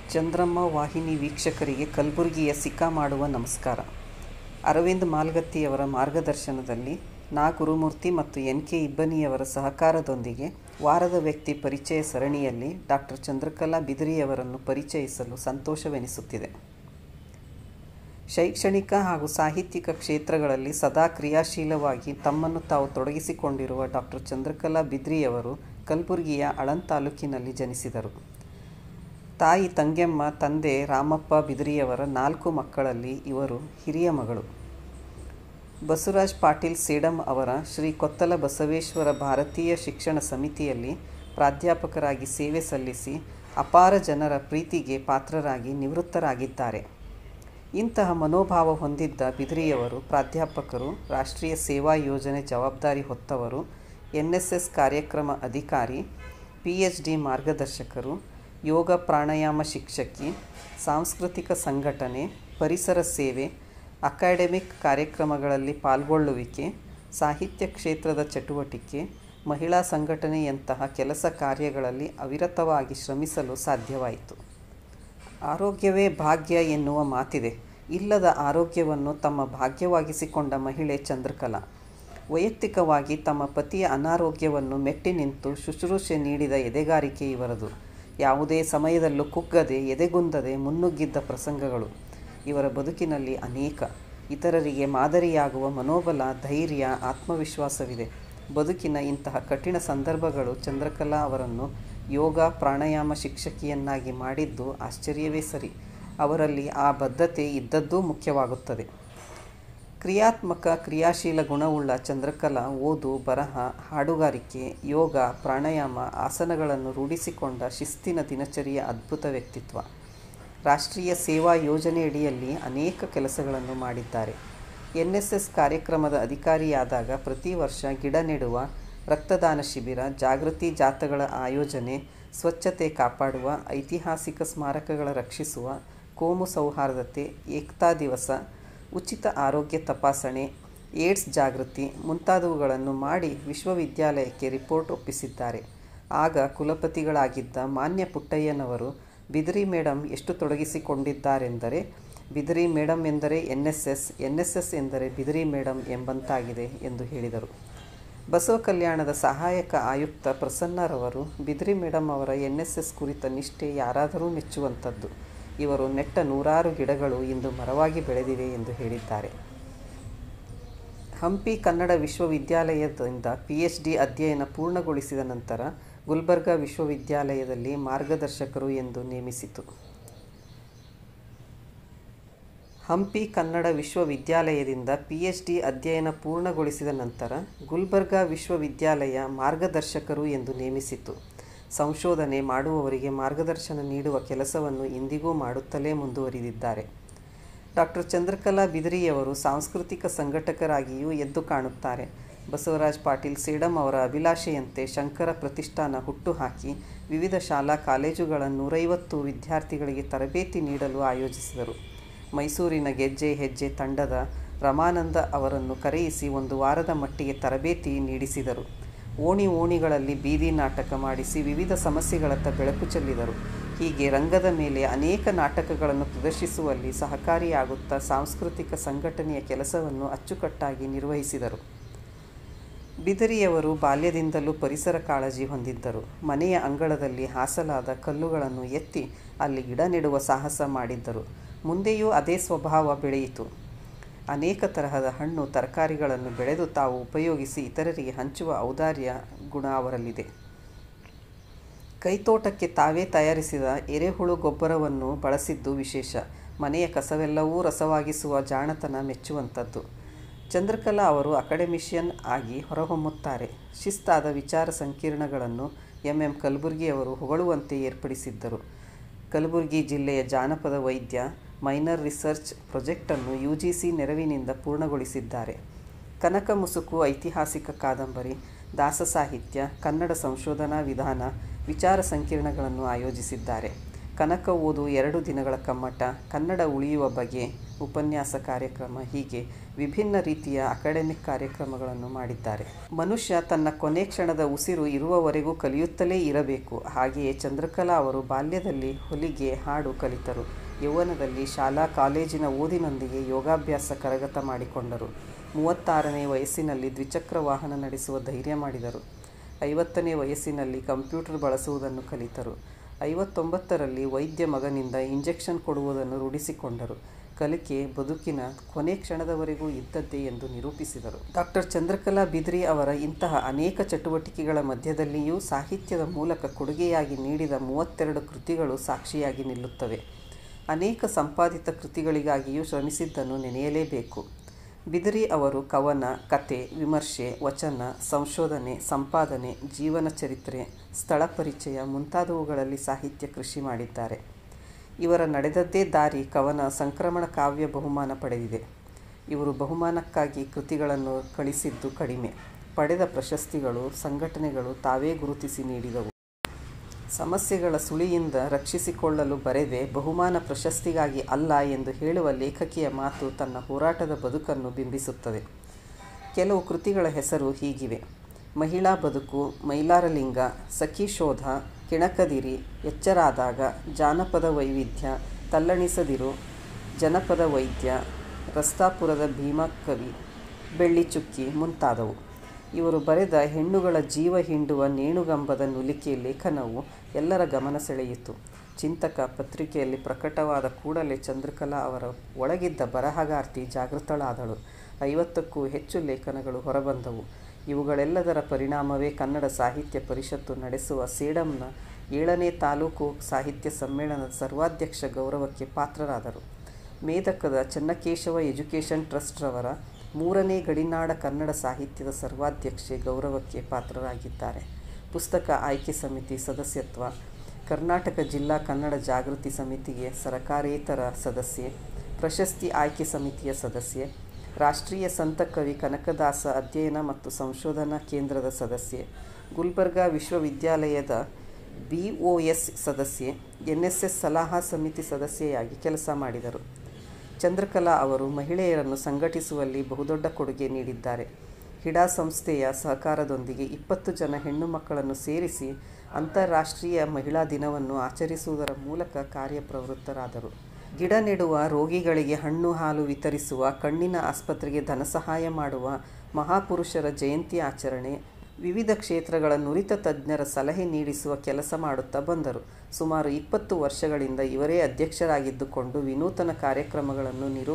ಚಂದ್ರಮ್ಮ ವಾಹಿನಿ ವೀಕ್ಷಕರಿಗೆ ಕಲಬುರಗಿಯ ಸಿಕ್ಕಾ ಮಾಡುವ ನಮಸ್ಕಾರ ಅರವಿಂದ್ ಮಾಲ್ಗತ್ತಿಯವರ ಮಾರ್ಗದರ್ಶನದಲ್ಲಿ ನಾ ಗುರುಮೂರ್ತಿ ಮತ್ತು ಎನ್ ಕೆ ಇಬ್ಬನಿಯವರ ಸಹಕಾರದೊಂದಿಗೆ ವಾರದ ವ್ಯಕ್ತಿ ಪರಿಚಯ ಸರಣಿಯಲ್ಲಿ ಡಾಕ್ಟರ್ ಚಂದ್ರಕಲಾ ಬಿದರಿಯವರನ್ನು ಪರಿಚಯಿಸಲು ಸಂತೋಷವೆನಿಸುತ್ತಿದೆ ಶೈಕ್ಷಣಿಕ ಹಾಗೂ ಸಾಹಿತ್ಯಿಕ ಕ್ಷೇತ್ರಗಳಲ್ಲಿ ಸದಾ ಕ್ರಿಯಾಶೀಲವಾಗಿ ತಮ್ಮನ್ನು ತಾವು ತೊಡಗಿಸಿಕೊಂಡಿರುವ ಡಾಕ್ಟರ್ ಚಂದ್ರಕಲಾ ಬಿದ್ರಿಯವರು ಕಲಬುರಗಿಯ ಅಳನ್ ತಾಲೂಕಿನಲ್ಲಿ ಜನಿಸಿದರು ತಾಯಿ ತಂಗೆಮ್ಮ ತಂದೆ ರಾಮಪ್ಪ ಬಿದ್ರಿಯವರ ನಾಲ್ಕು ಮಕ್ಕಳಲ್ಲಿ ಇವರು ಹಿರಿಯ ಮಗಳು ಬಸವರಾಜ್ ಪಾಟೀಲ್ ಸೇಡಂ ಅವರ ಶ್ರೀ ಕೊತ್ತಲ ಬಸವೇಶ್ವರ ಭಾರತೀಯ ಶಿಕ್ಷಣ ಸಮಿತಿಯಲ್ಲಿ ಪ್ರಾಧ್ಯಾಪಕರಾಗಿ ಸೇವೆ ಸಲ್ಲಿಸಿ ಅಪಾರ ಜನರ ಪ್ರೀತಿಗೆ ಪಾತ್ರರಾಗಿ ನಿವೃತ್ತರಾಗಿದ್ದಾರೆ ಇಂತಹ ಮನೋಭಾವ ಹೊಂದಿದ್ದ ಬಿದ್ರಿಯವರು ಪ್ರಾಧ್ಯಾಪಕರು ರಾಷ್ಟ್ರೀಯ ಸೇವಾ ಯೋಜನೆ ಜವಾಬ್ದಾರಿ ಹೊತ್ತವರು ಎನ್ ಎಸ್ ಎಸ್ ಕಾರ್ಯಕ್ರಮ ಅಧಿಕಾರಿ ಪಿ ಎಚ್ ಡಿ ಮಾರ್ಗದರ್ಶಕರು ಯೋಗ ಪ್ರಾಣಾಯಾಮ ಶಿಕ್ಷಕಿ ಸಾಂಸ್ಕೃತಿಕ ಸಂಘಟನೆ ಪರಿಸರ ಸೇವೆ ಅಕಾಡೆಮಿಕ್ ಕಾರ್ಯಕ್ರಮಗಳಲ್ಲಿ ಪಾಲ್ಗೊಳ್ಳುವಿಕೆ ಸಾಹಿತ್ಯ ಕ್ಷೇತ್ರದ ಚಟುವಟಿಕೆ ಮಹಿಳಾ ಸಂಘಟನೆಯಂತಹ ಕೆಲಸ ಕಾರ್ಯಗಳಲ್ಲಿ ಅವಿರತವಾಗಿ ಶ್ರಮಿಸಲು ಸಾಧ್ಯವಾಯಿತು ಆರೋಗ್ಯವೇ ಭಾಗ್ಯ ಎನ್ನುವ ಮಾತಿದೆ ಇಲ್ಲದ ಆರೋಗ್ಯವನ್ನು ತಮ್ಮ ಭಾಗ್ಯವಾಗಿಸಿಕೊಂಡ ಮಹಿಳೆ ಚಂದ್ರಕಲಾ ವೈಯಕ್ತಿಕವಾಗಿ ತಮ್ಮ ಪತಿಯ ಅನಾರೋಗ್ಯವನ್ನು ಮೆಟ್ಟಿ ನಿಂತು ಶುಶ್ರೂಷೆ ನೀಡಿದ ಎದೆಗಾರಿಕೆ ಇವರದು ಯಾವುದೇ ಸಮಯದಲ್ಲೂ ಕುಗ್ಗದೆ ಎದೆಗುಂದದೆ ಮುನ್ನುಗ್ಗಿದ್ದ ಪ್ರಸಂಗಗಳು ಇವರ ಬದುಕಿನಲ್ಲಿ ಅನೇಕ ಇತರರಿಗೆ ಮಾದರಿಯಾಗುವ ಮನೋಬಲ ಧೈರ್ಯ ಆತ್ಮವಿಶ್ವಾಸವಿದೆ ಬದುಕಿನ ಇಂತಹ ಕಠಿಣ ಸಂದರ್ಭಗಳು ಚಂದ್ರಕಲಾ ಅವರನ್ನು ಯೋಗ ಪ್ರಾಣಾಯಾಮ ಶಿಕ್ಷಕಿಯನ್ನಾಗಿ ಮಾಡಿದ್ದು ಆಶ್ಚರ್ಯವೇ ಸರಿ ಅವರಲ್ಲಿ ಆ ಬದ್ಧತೆ ಇದ್ದದ್ದೂ ಮುಖ್ಯವಾಗುತ್ತದೆ ಕ್ರಿಯಾತ್ಮಕ ಕ್ರಿಯಾಶೀಲ ಗುಣವುಳ್ಳ ಚಂದ್ರಕಲಾ ಓದು ಬರಹ ಹಾಡುಗಾರಿಕೆ ಯೋಗ ಪ್ರಾಣಾಯಾಮ ಆಸನಗಳನ್ನು ರೂಢಿಸಿಕೊಂಡ ಶಿಸ್ತಿನ ದಿನಚರಿಯ ಅದ್ಭುತ ವ್ಯಕ್ತಿತ್ವ ರಾಷ್ಟ್ರೀಯ ಸೇವಾ ಯೋಜನೆಯಡಿಯಲ್ಲಿ ಅನೇಕ ಕೆಲಸಗಳನ್ನು ಮಾಡಿದ್ದಾರೆ ಎನ್ ಎಸ್ ಎಸ್ ಕಾರ್ಯಕ್ರಮದ ಅಧಿಕಾರಿಯಾದಾಗ ಪ್ರತಿ ವರ್ಷ ಗಿಡ ನೆಡುವ ರಕ್ತದಾನ ಶಿಬಿರ ಜಾಗೃತಿ ಜಾಥಾಗಳ ಆಯೋಜನೆ ಸ್ವಚ್ಛತೆ ಕಾಪಾಡುವ ಐತಿಹಾಸಿಕ ಸ್ಮಾರಕಗಳ ರಕ್ಷಿಸುವ ಕೋಮು ಸೌಹಾರ್ದತೆ ಏಕತಾ ದಿವಸ ಉಚಿತ ಆರೋಗ್ಯ ತಪಾಸಣೆ ಏಡ್ಸ್ ಜಾಗೃತಿ ಮುಂತಾದವುಗಳನ್ನು ಮಾಡಿ ವಿಶ್ವವಿದ್ಯಾಲಯಕ್ಕೆ ರಿಪೋರ್ಟ್ ಒಪ್ಪಿಸಿದ್ದಾರೆ ಆಗ ಕುಲಪತಿಗಳಾಗಿದ್ದ ಮಾನ್ಯ ಪುಟ್ಟಯ್ಯನವರು ಬಿದಿರಿ ಮೇಡಮ್ ಎಷ್ಟು ತೊಡಗಿಸಿಕೊಂಡಿದ್ದಾರೆಂದರೆ ಬಿದಿರಿ ಮೇಡಮ್ ಎಂದರೆ N S S N S S ಎಂದರೆ ಬಿದಿರಿ ಮೇಡಮ್ ಎಂಬಂತಾಗಿದೆ ಎಂದು ಹೇಳಿದರು ಬಸವ ಕಲ್ಯಾಣದ ಸಹಾಯಕ ಆಯುಕ್ತ ಪ್ರಸನ್ನರವರು ಬಿದ್ರಿ ಮೇಡಮ್ ಅವರ ಎನ್ ಎಸ್ ಎಸ್ ಕುರಿತ ನಿಷ್ಠೆ ಯಾರಾದರೂ ಮೆಚ್ಚುವಂಥದ್ದು ಇವರು ನೆಟ್ಟ ನೂರಾರು ಗಿಡಗಳು ಇಂದು ಮರವಾಗಿ ಬೆಳೆದಿವೆ ಎಂದು ಹೇಳಿದ್ದಾರೆ ಹಂಪಿ ಕನ್ನಡ ವಿಶ್ವವಿದ್ಯಾಲಯದಿಂದ ಪಿ ಎಚ್ ಡಿ ಅಧ್ಯಯನ ಪೂರ್ಣಗೊಳಿಸಿದ ನಂತರ ಗುಲ್ಬರ್ಗಾ ವಿಶ್ವವಿದ್ಯಾಲಯದಲ್ಲಿ ಮಾರ್ಗದರ್ಶಕರು ಎಂದು ನೇಮಿಸಿತು ಹಂಪಿ ಕನ್ನಡ ವಿಶ್ವವಿದ್ಯಾಲಯದಿಂದ ಪಿ ಎಚ್ ಡಿ ಅಧ್ಯಯನ ಪೂರ್ಣಗೊಳಿಸಿದ ನಂತರ ಗುಲ್ಬರ್ಗಾ ವಿಶ್ವವಿದ್ಯಾಲಯ ಮಾರ್ಗದರ್ಶಕರು ಎಂದು ನೇಮಿಸಿತು ಸಂಶೋಧನೆ ಮಾಡುವವರಿಗೆ ಮಾರ್ಗದರ್ಶನ ನೀಡುವ ಕೆಲಸವನ್ನು ಇಂದಿಗೂ ಮಾಡುತ್ತಲೇ ಮುಂದುವರಿದಿದ್ದಾರೆ ಡಾಕ್ಟರ್ ಚಂದ್ರಕಲಾ ಬಿದರಿಯವರು ಸಾಂಸ್ಕೃತಿಕ ಸಂಘಟಕರಾಗಿಯೂ ಎದ್ದು ಕಾಣುತ್ತಾರೆ ಬಸವರಾಜ್ ಪಾಟೀಲ್ ಸೇಡಂ ಅವರ ಅಭಿಲಾಷೆಯಂತೆ ಶಂಕರ ಪ್ರತಿಷ್ಠಾನ ಹುಟ್ಟುಹಾಕಿ ವಿವಿಧ ಶಾಲಾ ಕಾಲೇಜುಗಳ ನೂರೈವತ್ತು ವಿದ್ಯಾರ್ಥಿಗಳಿಗೆ ತರಬೇತಿ ನೀಡಲು ಆಯೋಜಿಸಿದರು ಮೈಸೂರಿನ ಗೆಜ್ಜೆ ಹೆಜ್ಜೆ ತಂಡದ ರಮಾನಂದ ಅವರನ್ನು ಕರೆಯಿಸಿ ಒಂದು ವಾರದ ಮಟ್ಟಿಗೆ ತರಬೇತಿ ನೀಡಿಸಿದರು ಓಣಿ ಓಣಿಗಳಲ್ಲಿ ಬೀದಿ ನಾಟಕ ಮಾಡಿಸಿ ವಿವಿಧ ಸಮಸ್ಯೆಗಳತ್ತ ಬೆಳಕು ಚೆಲ್ಲಿದರು ಹೀಗೆ ರಂಗದ ಮೇಲೆ ಅನೇಕ ನಾಟಕಗಳನ್ನು ಪ್ರದರ್ಶಿಸುವಲ್ಲಿ ಸಹಕಾರಿಯಾಗುತ್ತಾ ಸಾಂಸ್ಕೃತಿಕ ಸಂಘಟನೆಯ ಕೆಲಸವನ್ನು ಅಚ್ಚುಕಟ್ಟಾಗಿ ನಿರ್ವಹಿಸಿದರು ಬಿದರಿಯವರು ಬಾಲ್ಯದಿಂದಲೂ ಪರಿಸರ ಕಾಳಜಿ ಹೊಂದಿದ್ದರು ಮನೆಯ ಅಂಗಳದಲ್ಲಿ ಹಾಸಲಾದ ಕಲ್ಲುಗಳನ್ನು ಎತ್ತಿ ಅಲ್ಲಿ ಗಿಡ ನೆಡುವ ಸಾಹಸ ಮಾಡಿದ್ದರು ಮುಂದೆಯೂ ಅದೇ ಸ್ವಭಾವ ಬೆಳೆಯಿತು ಅನೇಕ ತರಹದ ಹಣ್ಣು ತರಕಾರಿಗಳನ್ನು ಬೆಳೆದು ತಾವು ಉಪಯೋಗಿಸಿ ಇತರರಿಗೆ ಹಂಚುವ ಔದಾರ್ಯ ಗುಣ ಅವರಲ್ಲಿದೆ ಕೈತೋಟಕ್ಕೆ ತಾವೇ ತಯಾರಿಸಿದ ಎರೆಹುಳು ಗೊಬ್ಬರವನ್ನು ಬಳಸಿದ್ದು ವಿಶೇಷ ಮನೆಯ ಕಸವೆಲ್ಲವೂ ರಸವಾಗಿಸುವ ಜಾಣತನ ಮೆಚ್ಚುವಂಥದ್ದು ಚಂದ್ರಕಲಾ ಅವರು ಅಕಾಡೆಮಿಷಿಯನ್ ಆಗಿ ಹೊರಹೊಮ್ಮುತ್ತಾರೆ ಶಿಸ್ತಾದ ವಿಚಾರ ಸಂಕಿರಣಗಳನ್ನು ಎಂ ಎಂ ಕಲಬುರ್ಗಿಯವರು ಹೊಗಳುವಂತೆ ಏರ್ಪಡಿಸಿದ್ದರು ಕಲಬುರಗಿ ಜಿಲ್ಲೆಯ ಜಾನಪದ ವೈದ್ಯ ಮೈನರ್ ರಿಸರ್ಚ್ ಪ್ರಾಜೆಕ್ಟನ್ನು ಯು ಜಿ ಸಿ ನೆರವಿನಿಂದ ಪೂರ್ಣಗೊಳಿಸಿದ್ದಾರೆ ಕನಕ ಮುಸುಕು ಐತಿಹಾಸಿಕ ಕಾದಂಬರಿ ದಾಸ ಸಾಹಿತ್ಯ ಕನ್ನಡ ಸಂಶೋಧನಾ ವಿಧಾನ ವಿಚಾರ ಸಂಕಿರಣಗಳನ್ನು ಆಯೋಜಿಸಿದ್ದಾರೆ ಕನಕ ಓದು ಎರಡು ದಿನಗಳ ಕಮ್ಮಟ ಕನ್ನಡ ಉಳಿಯುವ ಬಗೆ ಉಪನ್ಯಾಸ ಕಾರ್ಯಕ್ರಮ ಹೀಗೆ ವಿಭಿನ್ನ ರೀತಿಯ ಅಕಾಡೆಮಿಕ್ ಕಾರ್ಯಕ್ರಮಗಳನ್ನು ಮಾಡಿದ್ದಾರೆ ಮನುಷ್ಯ ತನ್ನ ಕೊನೆ ಕ್ಷಣದ ಉಸಿರು ಇರುವವರೆಗೂ ಕಲಿಯುತ್ತಲೇ ಇರಬೇಕು ಹಾಗೆಯೇ ಚಂದ್ರಕಲಾ ಅವರು ಬಾಲ್ಯದಲ್ಲಿ ಹೊಲಿಗೆ ಹಾಡು ಕಲಿತರು ಯೌವನದಲ್ಲಿ ಶಾಲಾ ಕಾಲೇಜಿನ ಓದಿನೊಂದಿಗೆ ಯೋಗಾಭ್ಯಾಸ ಕರಗತ ಮಾಡಿಕೊಂಡರು ಮೂವತ್ತಾರನೇ ವಯಸ್ಸಿನಲ್ಲಿ ದ್ವಿಚಕ್ರ ವಾಹನ ನಡೆಸುವ ಧೈರ್ಯ ಮಾಡಿದರು ಐವತ್ತನೇ ವಯಸ್ಸಿನಲ್ಲಿ ಕಂಪ್ಯೂಟರ್ ಬಳಸುವುದನ್ನು ಕಲಿತರು ಐವತ್ತೊಂಬತ್ತರಲ್ಲಿ ವೈದ್ಯ ಮಗನಿಂದ ಇಂಜೆಕ್ಷನ್ ಕೊಡುವುದನ್ನು ರೂಢಿಸಿಕೊಂಡರು ಕಲಿಕೆ ಬದುಕಿನ ಕೊನೆ ಕ್ಷಣದವರೆಗೂ ಇದ್ದದ್ದೇ ಎಂದು ನಿರೂಪಿಸಿದರು ಡಾಕ್ಟರ್ ಚಂದ್ರಕಲಾ ಬಿದ್ರಿ ಅವರ ಇಂತಹ ಅನೇಕ ಚಟುವಟಿಕೆಗಳ ಮಧ್ಯದಲ್ಲಿಯೂ ಸಾಹಿತ್ಯದ ಮೂಲಕ ಕೊಡುಗೆಯಾಗಿ ನೀಡಿದ ಮೂವತ್ತೆರಡು ಕೃತಿಗಳು ಸಾಕ್ಷಿಯಾಗಿ ನಿಲ್ಲುತ್ತವೆ ಅನೇಕ ಸಂಪಾದಿತ ಕೃತಿಗಳಿಗಾಗಿಯೂ ಶ್ರಮಿಸಿದ್ದನ್ನು ನೆನೆಯಲೇಬೇಕು ಬಿದಿರಿ ಅವರು ಕವನ ಕತೆ ವಿಮರ್ಶೆ ವಚನ ಸಂಶೋಧನೆ ಸಂಪಾದನೆ ಜೀವನ ಚರಿತ್ರೆ ಸ್ಥಳ ಪರಿಚಯ ಮುಂತಾದವುಗಳಲ್ಲಿ ಸಾಹಿತ್ಯ ಕೃಷಿ ಮಾಡಿದ್ದಾರೆ ಇವರ ನಡೆದದ್ದೇ ದಾರಿ ಕವನ ಸಂಕ್ರಮಣ ಕಾವ್ಯ ಬಹುಮಾನ ಪಡೆದಿದೆ ಇವರು ಬಹುಮಾನಕ್ಕಾಗಿ ಕೃತಿಗಳನ್ನು ಕಳಿಸಿದ್ದು ಕಡಿಮೆ ಪಡೆದ ಪ್ರಶಸ್ತಿಗಳು ಸಂಘಟನೆಗಳು ತಾವೇ ಗುರುತಿಸಿ ನೀಡಿದವು ಸಮಸ್ಯೆಗಳ ಸುಳಿಯಿಂದ ರಕ್ಷಿಸಿಕೊಳ್ಳಲು ಬರೆದೆ ಬಹುಮಾನ ಪ್ರಶಸ್ತಿಗಾಗಿ ಅಲ್ಲ ಎಂದು ಹೇಳುವ ಲೇಖಕಿಯ ಮಾತು ತನ್ನ ಹೋರಾಟದ ಬದುಕನ್ನು ಬಿಂಬಿಸುತ್ತದೆ ಕೆಲವು ಕೃತಿಗಳ ಹೆಸರು ಹೀಗಿವೆ ಮಹಿಳಾ ಬದುಕು ಮೈಲಾರಲಿಂಗ ಸಖಿಶೋಧ ಕಿಣಕದಿರಿ ಎಚ್ಚರಾದಾಗ ಜಾನಪದ ವೈವಿಧ್ಯ ತಲ್ಲಣಿಸದಿರು ಜನಪದ ವೈದ್ಯ ರಸ್ತಾಪುರದ ಭೀಮಕವಿ ಬೆಳ್ಳಿಚುಕ್ಕಿ ಮುಂತಾದವು ಇವರು ಬರೆದ ಹೆಣ್ಣುಗಳ ಜೀವ ಹಿಂಡುವ ನೇಣುಗಂಬದ ನುಲಿಕೆ ಲೇಖನವು ಎಲ್ಲರ ಗಮನ ಸೆಳೆಯಿತು ಚಿಂತಕ ಪತ್ರಿಕೆಯಲ್ಲಿ ಪ್ರಕಟವಾದ ಕೂಡಲೇ ಚಂದ್ರಕಲಾ ಅವರ ಒಳಗಿದ್ದ ಬರಹಗಾರ್ತಿ ಜಾಗೃತಳಾದಳು ಐವತ್ತಕ್ಕೂ ಹೆಚ್ಚು ಲೇಖನಗಳು ಹೊರಬಂದವು ಇವುಗಳೆಲ್ಲದರ ಪರಿಣಾಮವೇ ಕನ್ನಡ ಸಾಹಿತ್ಯ ಪರಿಷತ್ತು ನಡೆಸುವ ಸೇಡಂನ ಏಳನೇ ತಾಲೂಕು ಸಾಹಿತ್ಯ ಸಮ್ಮೇಳನದ ಸರ್ವಾಧ್ಯಕ್ಷ ಗೌರವಕ್ಕೆ ಪಾತ್ರರಾದರು ಮೇದಕದ ಚನ್ನಕೇಶವ ಎಜುಕೇಷನ್ ಟ್ರಸ್ಟ್ರವರ ಮೂರನೇ ಗಡಿನಾಡ ಕನ್ನಡ ಸಾಹಿತ್ಯದ ಸರ್ವಾಧ್ಯಕ್ಷೆ ಗೌರವಕ್ಕೆ ಪಾತ್ರರಾಗಿದ್ದಾರೆ ಪುಸ್ತಕ ಆಯ್ಕೆ ಸಮಿತಿ ಸದಸ್ಯತ್ವ ಕರ್ನಾಟಕ ಜಿಲ್ಲಾ ಕನ್ನಡ ಜಾಗೃತಿ ಸಮಿತಿಗೆ ಸರಕಾರೇತರ ಸದಸ್ಯೆ ಪ್ರಶಸ್ತಿ ಆಯ್ಕೆ ಸಮಿತಿಯ ಸದಸ್ಯೆ ರಾಷ್ಟ್ರೀಯ ಸಂತ ಕವಿ ಕನಕದಾಸ ಅಧ್ಯಯನ ಮತ್ತು ಸಂಶೋಧನಾ ಕೇಂದ್ರದ ಸದಸ್ಯೆ ಗುಲ್ಬರ್ಗಾ ವಿಶ್ವವಿದ್ಯಾಲಯದ ಬಿ ಒ ಎಸ್ ಸದಸ್ಯೆ ಎನ್ ಎಸ್ ಎಸ್ ಸಲಹಾ ಸಮಿತಿ ಸದಸ್ಯೆಯಾಗಿ ಕೆಲಸ ಮಾಡಿದರು ಚಂದ್ರಕಲಾ ಅವರು ಮಹಿಳೆಯರನ್ನು ಸಂಘಟಿಸುವಲ್ಲಿ ಬಹುದೊಡ್ಡ ಕೊಡುಗೆ ನೀಡಿದ್ದಾರೆ ಹಿಡಾ ಸಂಸ್ಥೆಯ ಸಹಕಾರದೊಂದಿಗೆ ಇಪ್ಪತ್ತು ಜನ ಹೆಣ್ಣು ಮಕ್ಕಳನ್ನು ಸೇರಿಸಿ ಅಂತಾರಾಷ್ಟ್ರೀಯ ಮಹಿಳಾ ದಿನವನ್ನು ಆಚರಿಸುವುದರ ಮೂಲಕ ಕಾರ್ಯಪ್ರವೃತ್ತರಾದರು ಗಿಡ ನೆಡುವ ರೋಗಿಗಳಿಗೆ ಹಣ್ಣು ಹಾಲು ವಿತರಿಸುವ ಕಣ್ಣಿನ ಆಸ್ಪತ್ರೆಗೆ ಧನಸಹಾಯ ಮಾಡುವ ಮಹಾಪುರುಷರ ಜಯಂತಿ ಆಚರಣೆ ವಿವಿಧ ಕ್ಷೇತ್ರಗಳ ನುರಿತ ತಜ್ಞರ ಸಲಹೆ ನೀಡಿಸುವ ಕೆಲಸ ಮಾಡುತ್ತಾ ಬಂದರು ಸುಮಾರು ಇಪ್ಪತ್ತು ವರ್ಷಗಳಿಂದ ಇವರೇ ಅಧ್ಯಕ್ಷರಾಗಿದ್ದುಕೊಂಡು ವಿನೂತನ ಕಾರ್ಯಕ್ರಮಗಳನ್ನು ನಿರೂ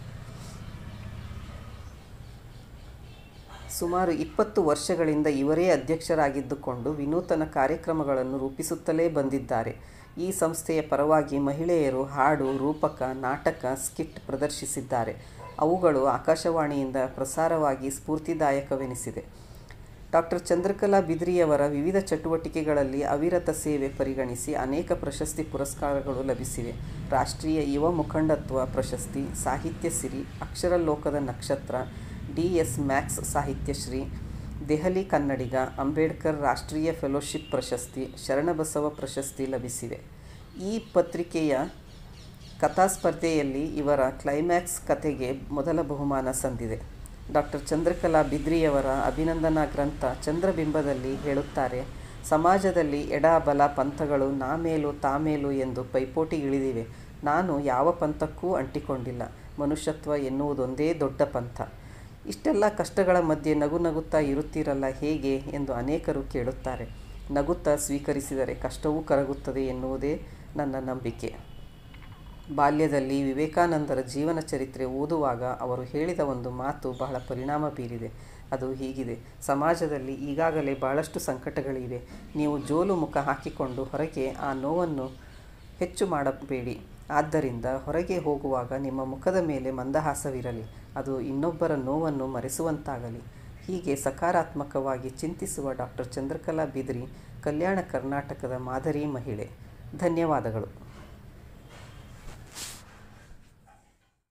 ಸುಮಾರು ಇಪ್ಪತ್ತು ವರ್ಷಗಳಿಂದ ಇವರೇ ಅಧ್ಯಕ್ಷರಾಗಿದ್ದುಕೊಂಡು ವಿನೂತನ ಕಾರ್ಯಕ್ರಮಗಳನ್ನು ರೂಪಿಸುತ್ತಲೇ ಬಂದಿದ್ದಾರೆ ಈ ಸಂಸ್ಥೆಯ ಪರವಾಗಿ ಮಹಿಳೆಯರು ಹಾಡು ರೂಪಕ ನಾಟಕ ಸ್ಕಿಟ್ ಪ್ರದರ್ಶಿಸಿದ್ದಾರೆ ಅವುಗಳು ಆಕಾಶವಾಣಿಯಿಂದ ಪ್ರಸಾರವಾಗಿ ಸ್ಫೂರ್ತಿದಾಯಕವೆನಿಸಿದೆ ಡಾಕ್ಟರ್ ಚಂದ್ರಕಲಾ ಬಿದ್ರಿಯವರ ವಿವಿಧ ಚಟುವಟಿಕೆಗಳಲ್ಲಿ ಅವಿರತ ಸೇವೆ ಪರಿಗಣಿಸಿ ಅನೇಕ ಪ್ರಶಸ್ತಿ ಪುರಸ್ಕಾರಗಳು ಲಭಿಸಿವೆ ರಾಷ್ಟ್ರೀಯ ಯುವ ಮುಖಂಡತ್ವ ಪ್ರಶಸ್ತಿ ಸಾಹಿತ್ಯ ಸಿರಿ ಅಕ್ಷರಲೋಕದ ನಕ್ಷತ್ರ D S Max Sahityashri Delhi ಕನ್ನಡಿಗ ಅಂಬೇಡ್ಕರ್ ರಾಷ್ಟ್ರೀಯ ಫೆಲೋಶಿಪ್ ಪ್ರಶಸ್ತಿ ಶರಣಬಸವ ಪ್ರಶಸ್ತಿ ಲಭಿಸಿವೆ ಈ ಪತ್ರಿಕೆಯ ಕಥಾ ಸ್ಪರ್ಧೆಯಲ್ಲಿ ಇವರ ಕ್ಲೈಮ್ಯಾಕ್ಸ್ ಕಥೆಗೆ ಮೊದಲ ಬಹುಮಾನ ಸಂದಿದೆ ಡಾಕ್ಟರ್ ಚಂದ್ರಕಲಾ ಬಿದ್ರಿಯವರ ಅಭಿನಂದನಾ ಗ್ರಂಥ ಚಂದ್ರಬಿಂಬದಲ್ಲಿ ಹೇಳುತ್ತಾರೆ ಸಮಾಜದಲ್ಲಿ ಎಡ ಬಲ ಪಂಥಗಳು ನಾ ಮೇಲು ತಾ ಮೇಲು ಎಂದು ಪೈಪೋಟಿಗಿಳಿದಿವೆ ನಾನು ಯಾವ ಪಂಥಕ್ಕೂ ಅಂಟಿಕೊಂಡಿಲ್ಲ ಮನುಷ್ಯತ್ವ ಎನ್ನುವುದೊಂದೇ ದೊಡ್ಡ ಪಂಥ ಇಷ್ಟೆಲ್ಲ ಕಷ್ಟಗಳ ಮಧ್ಯೆ ನಗು ನಗುತ್ತಾ ಇರುತ್ತೀರಲ್ಲ ಹೇಗೆ ಎಂದು ಅನೇಕರು ಕೇಳುತ್ತಾರೆ ನಗುತ್ತಾ ಸ್ವೀಕರಿಸಿದರೆ ಕಷ್ಟವೂ ಕರಗುತ್ತದೆ ಎನ್ನುವುದೇ ನನ್ನ ನಂಬಿಕೆ ಬಾಲ್ಯದಲ್ಲಿ ವಿವೇಕಾನಂದರ ಜೀವನ ಚರಿತ್ರೆ ಓದುವಾಗ ಅವರು ಹೇಳಿದ ಒಂದು ಮಾತು ಬಹಳ ಪರಿಣಾಮ ಬೀರಿದೆ ಅದು ಹೀಗಿದೆ ಸಮಾಜದಲ್ಲಿ ಈಗಾಗಲೇ ಬಹಳಷ್ಟು ಸಂಕಟಗಳಿವೆ ನೀವು ಜೋಲು ಮುಖ ಹಾಕಿಕೊಂಡು ಹೊರಗೆ ಆ ನೋವನ್ನು ಹೆಚ್ಚು ಮಾಡಬೇಡಿ ಆದ್ದರಿಂದ ಹೊರಗೆ ಹೋಗುವಾಗ ನಿಮ್ಮ ಮುಖದ ಮೇಲೆ ಮಂದಹಾಸವಿರಲಿ ಅದು ಇನ್ನೊಬ್ಬರ ನೋವನ್ನು ಮರೆಸುವಂತಾಗಲಿ ಹೀಗೆ ಸಕಾರಾತ್ಮಕವಾಗಿ ಚಿಂತಿಸುವ ಡಾಕ್ಟರ್ ಚಂದ್ರಕಲಾ ಬಿದ್ರಿ ಕಲ್ಯಾಣ ಕರ್ನಾಟಕದ ಮಾದರಿ ಮಹಿಳೆ ಧನ್ಯವಾದಗಳು